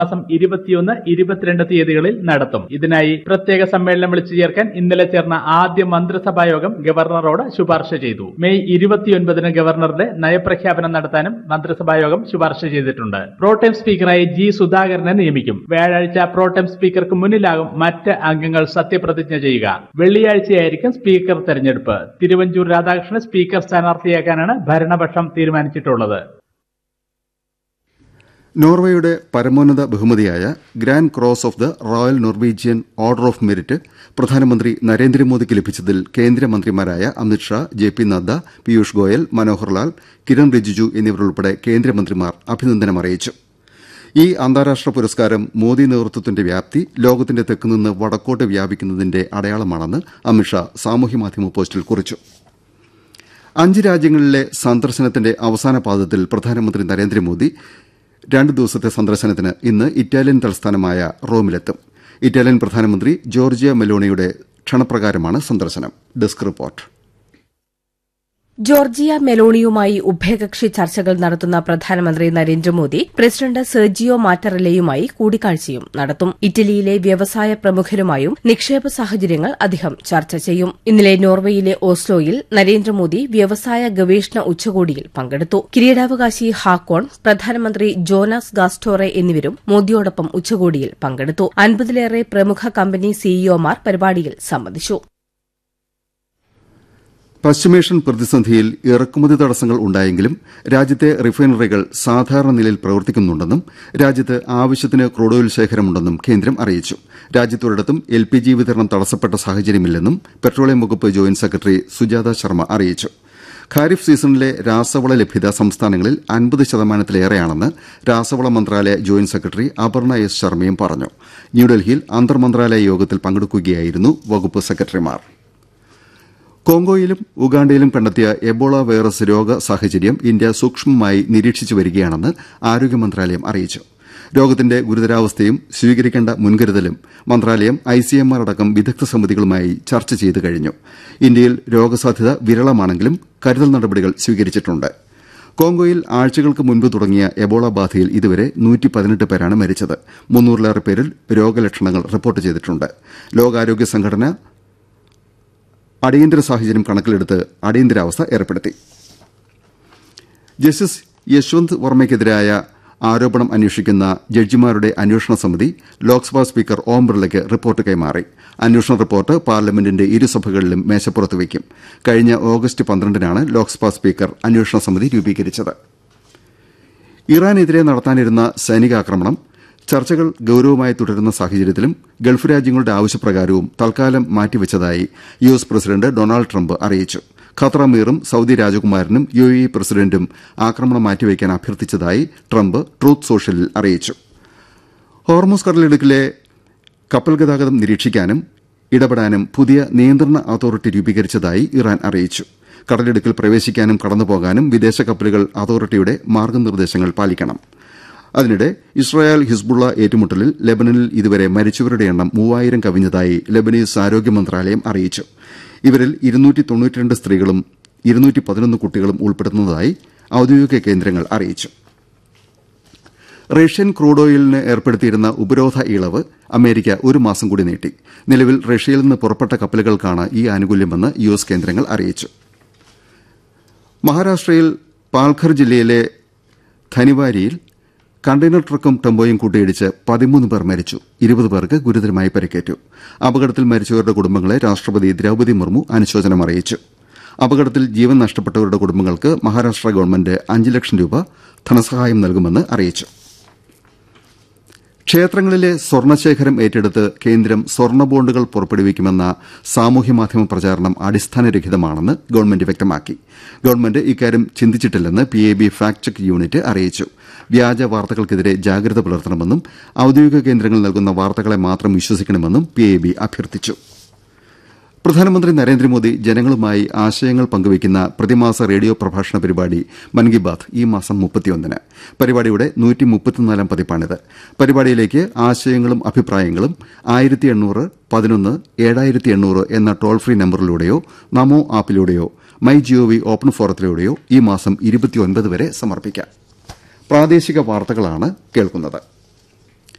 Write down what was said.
മാസം ഇരുപത്തിയൊന്ന് ഇരുപത്തിരണ്ട് തീയതികളിൽ നടത്തും ഇതിനായി പ്രത്യേക സമ്മേളനം വിളിച്ചു ചേർക്കാൻ ഇന്നലെ ചേർന്ന ആദ്യ മന്ത്രിസഭാ യോഗം ഗവർണറോട് ശുപാർശ ചെയ്തു മെയ് ഇരുപത്തിയൊൻപതിന് ഗവർണറുടെ നയപ്രഖ്യാപനം നടത്താനും മന്ത്രിസഭാ യോഗം ശുപാർശ ചെയ്തിട്ടുണ്ട് പ്രോട്ടേം സ്പീക്കറായി ജി സുധാകരനെ നിയമിക്കും വ്യാഴാഴ്ച പ്രോട്ടേം സ്പീക്കർക്ക് മുന്നിലാകും മറ്റ് അംഗങ്ങൾ സത്യപ്രതിജ്ഞ ചെയ്യുക വെള്ളിയാഴ്ചയായിരിക്കും സ്പീക്കർ തെരഞ്ഞെടുപ്പ് തിരുവഞ്ചൂർ രാധാകൃഷ്ണനെ സ്പീക്കർ സ്ഥാനാർത്ഥിയാക്കാനാണ് ഭരണപക്ഷം തീരുമാനിച്ചിട്ടുള്ളത് നോർവേയുടെ പരമോന്നത ബഹുമതിയായ grand cross of the royal Norwegian order of merit പ്രധാനമന്ത്രി നരേന്ദ്രമോദിക്ക് ലഭിച്ചതിൽ കേന്ദ്രമന്ത്രിമാരായ അമിത്ഷാ ജെ പി നദ്ദ പീയൂഷ് ഗോയൽ മനോഹർലാൽ കിരൺ റിജിജു എന്നിവരുൾപ്പെടെ കേന്ദ്രമന്ത്രിമാർ അഭിനന്ദനം അറിയിച്ചു ഈ അന്താരാഷ്ട്ര പുരസ്കാരം മോദി നേതൃത്വത്തിന്റെ വ്യാപ്തി ലോകത്തിന്റെ തെക്കുനിന്ന് വടക്കോട്ട് വ്യാപിക്കുന്നതിന്റെ അടയാളമാണെന്ന് അമിത്ഷാ സാമൂഹ്യമാധ്യമ പോസ്റ്റിൽ കുറിച്ചു അഞ്ച് രാജ്യങ്ങളിലെ സന്ദർശനത്തിന്റെ അവസാന പാദത്തിൽ പ്രധാനമന്ത്രി നരേന്ദ്രമോദി രണ്ട് ദിവസത്തെ സന്ദർശനത്തിന് ഇന്ന് ഇറ്റാലിയൻ തലസ്ഥാനമായ റോമിലെത്തും ഇറ്റാലിയൻ പ്രധാനമന്ത്രി ജോർജിയ മെലോണിയുടെ ക്ഷണപ്രകാരമാണ് സന്ദർശനം ഡെസ്ക് റിപ്പോർട്ട് ജോർജിയ മെലോണിയുമായി ഉഭയകക്ഷി ചർച്ചകൾ നടത്തുന്ന പ്രധാനമന്ത്രി നരേന്ദ്രമോദി പ്രസിഡന്റ് സെർജിയോ മാറ്ററലയുമായി കൂടിക്കാഴ്ചയും നടത്തും ഇറ്റലിയിലെ വ്യവസായ പ്രമുഖരുമായും നിക്ഷേപ സാഹചര്യങ്ങൾ അദ്ദേഹം ചർച്ച ചെയ്യും ഇന്നലെ നോർവേയിലെ ഓസ്ലോയിൽ നരേന്ദ്രമോദി വ്യവസായ ഗവേഷണ ഉച്ചകോടിയിൽ പങ്കെടുത്തു കിരീടാവകാശി ഹാക്കോൺ പ്രധാനമന്ത്രി ജോനാസ് ഗാസ്റ്റോറെ എന്നിവരും മോദിയോടൊപ്പം ഉച്ചകോടിയിൽ പങ്കെടുത്തു അൻപതിലേറെ പ്രമുഖ കമ്പനി സിഇഒമാർ പരിപാടിയിൽ സംബന്ധിച്ചു പശ്ചിമേഷ്യൻ പ്രതിസന്ധിയിൽ ഇറക്കുമതി തടസ്സങ്ങൾ ഉണ്ടായെങ്കിലും രാജ്യത്തെ റിഫൈനറികൾ സാധാരണ നിലയിൽ പ്രവർത്തിക്കുന്നുണ്ടെന്നും രാജ്യത്ത് ആവശ്യത്തിന് ക്രൂഡ് ഓയിൽ ശേഖരമുണ്ടെന്നും കേന്ദ്രം അറിയിച്ചു രാജ്യത്തൊരിടത്തും എൽ പി ജി വിതരണം തടസ്സപ്പെട്ട സാഹചര്യമില്ലെന്നും പെട്രോളിയം വകുപ്പ് ജോയിന്റ് സെക്രട്ടറി സുജാത ശർമ്മ അറിയിച്ചു ഖാരിഫ് സീസണിലെ രാസവള ലഭ്യത സംസ്ഥാനങ്ങളിൽ അൻപത് ശതമാനത്തിലേറെയാണെന്ന് രാസവള മന്ത്രാലയ ജോയിന്റ് സെക്രട്ടറി അപർണ എസ് ശർമ്മയും പറഞ്ഞു ന്യൂഡൽഹിയിൽ അന്തർമന്ത്രാലയ യോഗത്തിൽ പങ്കെടുക്കുകയായിരുന്നു വകുപ്പ് സെക്രട്ടറിമാർ കോങ്കോയിലും ഉഗാണ്ടയിലും കണ്ടെത്തിയ എബോള വൈറസ് രോഗ സാഹചര്യം ഇന്ത്യ സൂക്ഷ്മമായി നിരീക്ഷിച്ചു വരികയാണെന്ന് ആരോഗ്യ മന്ത്രാലയം അറിയിച്ചു രോഗത്തിന്റെ ഗുരുതരാവസ്ഥയും സ്വീകരിക്കേണ്ട മുൻകരുതലും മന്ത്രാലയം ഐസിഎംആർ അടക്കം വിദഗ്ധ സമിതികളുമായി ചർച്ച ചെയ്തു കഴിഞ്ഞു ഇന്ത്യയിൽ രോഗസാധ്യത വിരളമാണെങ്കിലും കരുതൽ നടപടികൾ സ്വീകരിച്ചിട്ടുണ്ട് കോങ്കോയിൽ ആഴ്ചകൾക്ക് മുൻപ് തുടങ്ങിയ എബോള ബാധയിൽ ഇതുവരെ പേരാണ് മരിച്ചത് മുന്നൂറിലേറെ പേരിൽ രോഗലക്ഷണങ്ങൾ റിപ്പോർട്ട് ചെയ്തിട്ടുണ്ട് ലോകാരോഗ്യ സംഘടന അടിയന്തര സാഹചര്യം കണക്കിലെടുത്ത് അടിയന്തരാവസ്ഥ ഏർപ്പെടുത്തി ജസ്റ്റിസ് യശ്വന്ത് വർമ്മയ്ക്കെതിരായ ആരോപണം അന്വേഷിക്കുന്ന ജഡ്ജിമാരുടെ അന്വേഷണ സമിതി ലോക്സഭാ സ്പീക്കർ ഓം ബിർളയ്ക്ക് റിപ്പോർട്ട് കൈമാറി അന്വേഷണ റിപ്പോർട്ട് പാർലമെന്റിന്റെ ഇരുസഭകളിലും മേശപ്പുറത്ത് വയ്ക്കും കഴിഞ്ഞ ഓഗസ്റ്റ് പന്ത്രണ്ടിനാണ് ലോക്സഭാ സ്പീക്കർ അന്വേഷണ സമിതി രൂപീകരിച്ചത് ഇറാനെതിരെ നടത്താനിരുന്ന സൈനികാക്രമണം ചർച്ചകൾ ഗൌരവമായി തുടരുന്ന സാഹചര്യത്തിലും ഗൾഫ് രാജ്യങ്ങളുടെ ആവശ്യപ്രകാരവും തൽക്കാലം മാറ്റിവച്ചതായി U S president Donald Trump അറിയിച്ചു ഖത്തർ അമീറും സൌദി രാജകുമാരനും യു എ ഇ പ്രസിഡന്റും ആക്രമണം മാറ്റിവെക്കാൻ അഭ്യർത്ഥിച്ചതായി ട്രംപ് ട്രൂത്ത് സോഷ്യലിൽ അറിയിച്ചു ഹോർമോസ് കടലിടുക്കിലെ കപ്പൽ ഗതാഗതം നിരീക്ഷിക്കാനും ഇടപെടാനും പുതിയ നിയന്ത്രണ അതോറിറ്റി രൂപീകരിച്ചതായി ഇറാൻ അറിയിച്ചു കടലിടുക്കിൽ പ്രവേശിക്കാനും കടന്നുപോകാനും വിദേശ കപ്പലുകൾ അതോറിറ്റിയുടെ മാർഗ്ഗനിർദ്ദേശങ്ങൾ പാലിക്കണം അതിനിടെ ഇസ്രായേൽ ഹിസ്ബുള്ള ഏറ്റുമുട്ടലിൽ ലബനനിൽ ഇതുവരെ മരിച്ചവരുടെ എണ്ണം മൂവായിരം കവിഞ്ഞതായി ലബനീസ് ആരോഗ്യ മന്ത്രാലയം അറിയിച്ചു ഇവരിൽ സ്ത്രീകളും കുട്ടികളും ഉൾപ്പെടുന്നതായി ഔദ്യോഗിക കേന്ദ്രങ്ങൾ അറിയിച്ചു റഷ്യൻ ക്രൂഡ് ഓയിലിന് ഏർപ്പെടുത്തിയിരുന്ന ഉപരോധ ഇളവ് അമേരിക്ക ഒരു മാസം കൂടി നീട്ടി നിലവിൽ റഷ്യയിൽ നിന്ന് പുറപ്പെട്ട കപ്പലുകൾക്കാണ് ഈ ആനുകൂല്യമെന്ന് യു എസ് കേന്ദ്രങ്ങൾ അറിയിച്ചു മഹാരാഷ്ട്രയിൽ പാൽഘർ ജില്ലയിലെ ധനിവാരിയിൽ കണ്ടെയ്നർ ട്രക്കും ടെമ്പോയും കൂട്ടിയിടിച്ച് പതിമൂന്ന് പേർ മരിച്ചു ഇരുപത് പേർക്ക് ഗുരുതരമായി പരിക്കേറ്റു അപകടത്തിൽ മരിച്ചവരുടെ കുടുംബങ്ങളെ രാഷ്ട്രപതി ദ്രൌപതി മുർമു അനുശോചനം അറിയിച്ചു അപകടത്തിൽ ജീവൻ നഷ്ടപ്പെട്ടവരുടെ കുടുംബങ്ങൾക്ക് മഹാരാഷ്ട്ര ഗവൺമെന്റ് അഞ്ച് ലക്ഷം രൂപ ധനസഹായം നൽകുമെന്ന് അറിയിച്ചു ക്ഷേത്രങ്ങളിലെ സ്വർണശേഖരം ഏറ്റെടുത്ത് കേന്ദ്രം സ്വർണ്ണ ബോണ്ടുകൾ പുറപ്പെടുവിക്കുമെന്ന സാമൂഹ്യമാധ്യമ പ്രചാരണം അടിസ്ഥാനരഹിതമാണെന്ന് ഗവൺമെന്റ് വ്യക്തമാക്കി ഗവൺമെന്റ് ഇക്കാര്യം ചിന്തിച്ചിട്ടില്ലെന്ന് P I B fact check unit അറിയിച്ചു വ്യാജ വാർത്തകൾക്കെതിരെ ജാഗ്രത പുലർത്തണമെന്നും ഔദ്യോഗിക കേന്ദ്രങ്ങൾ നൽകുന്ന വാർത്തകളെ മാത്രം വിശ്വസിക്കണമെന്നും പി എ ബി അഭ്യർത്ഥിച്ചു പ്രധാനമന്ത്രി നരേന്ദ്രമോദി ജനങ്ങളുമായി ആശയങ്ങൾ പങ്കുവയ്ക്കുന്ന പ്രതിമാസ റേഡിയോ പ്രഭാഷണ പരിപാടി മൻ കി ബാത് ഈ മാസം മുപ്പത്തിയൊന്നിന് പരിപാടിയുടെ നൂറ്റിമുപ്പത്തിനാലാം പതിപ്പാണിത് പരിപാടിയിലേക്ക് ആശയങ്ങളും അഭിപ്രായങ്ങളും ആയിരത്തി എണ്ണൂറ് പതിനൊന്ന് ഏഴായിരത്തി എണ്ണൂറ് എന്ന ടോൾ ഫ്രീ നമ്പറിലൂടെയോ നമോ ആപ്പിലൂടെയോ മൈ ജിഒവി ഓപ്പൺ ഫോറത്തിലൂടെയോ ഈ മാസം ഇരുപത്തിയൊൻപത് വരെ സമർപ്പിക്കാം പ്രാദേശിക വാർത്തകളാണ് കേൾക്കുന്നത്